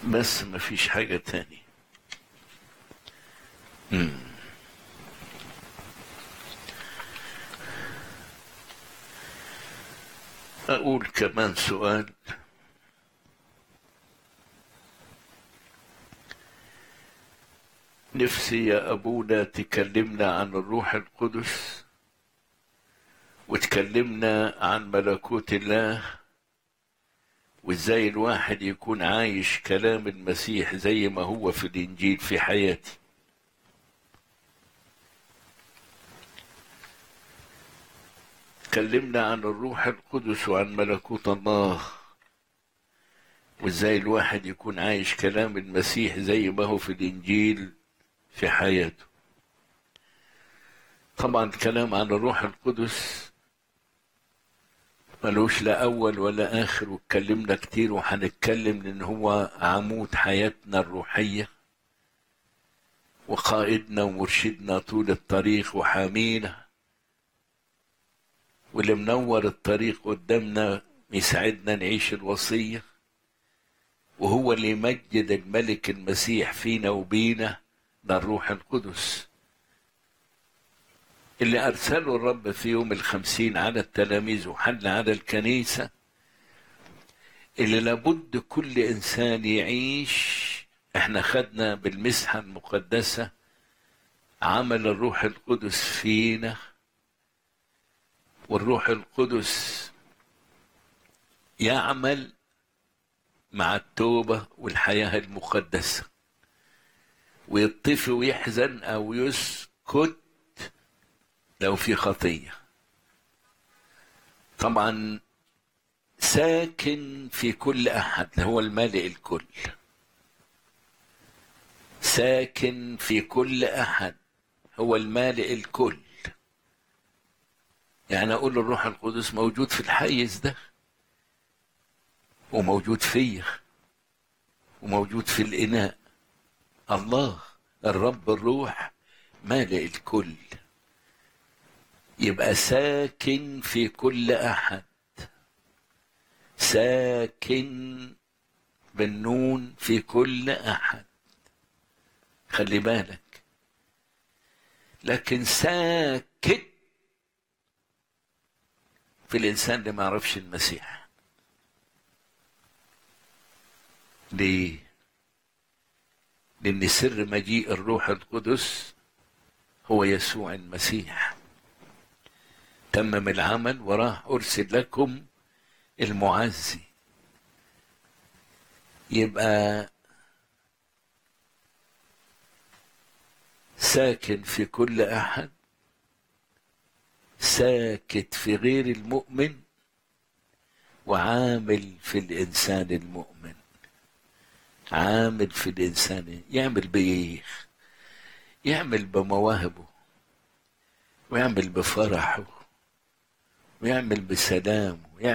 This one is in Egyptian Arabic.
بس مفيش حاجة تاني مم. أقول كمان سؤال نفسي يا أبونا تكلمنا عن الروح القدس وتكلمنا عن ملكوت الله وازاي الواحد يكون عايش كلام المسيح زي ما هو في الإنجيل في حياتي تكلمنا عن الروح القدس وعن ملكوت الله وازاي الواحد يكون عايش كلام المسيح زي ما هو في الإنجيل في حياته طبعا الكلام عن الروح القدس ملوش لا أول ولا آخر واتكلمنا كتير وهنتكلم لأن هو عمود حياتنا الروحية وقائدنا ومرشدنا طول الطريق وحامينا واللي منور الطريق قدامنا يساعدنا نعيش الوصية وهو اللي يمجد الملك المسيح فينا وبينا ده الروح القدس اللي أرسله الرب في يوم الخمسين على التلاميذ وحل على الكنيسة اللي لابد كل إنسان يعيش احنا خدنا بالمسحة المقدسة عمل الروح القدس فينا والروح القدس يعمل مع التوبة والحياة المقدسة ويطفي ويحزن أو يسكت لو في خطية طبعا ساكن في كل أحد هو المالئ الكل ساكن في كل أحد هو المالئ الكل يعني أقول الروح القدس موجود في الحيز ده وموجود فيا وموجود في الإناء الله الرب الروح مالئ الكل يبقى ساكن في كل احد ساكن بالنون في كل احد خلي بالك لكن ساكت في الانسان اللي ما يعرفش المسيح ليه لان سر مجيء الروح القدس هو يسوع المسيح تمم العمل وراح أرسل لكم المعزي يبقى ساكن في كل أحد ساكت في غير المؤمن وعامل في الإنسان المؤمن عامل في الإنسان يعمل بإيه يعمل بمواهبه ويعمل بفرحه ويعمل بسلام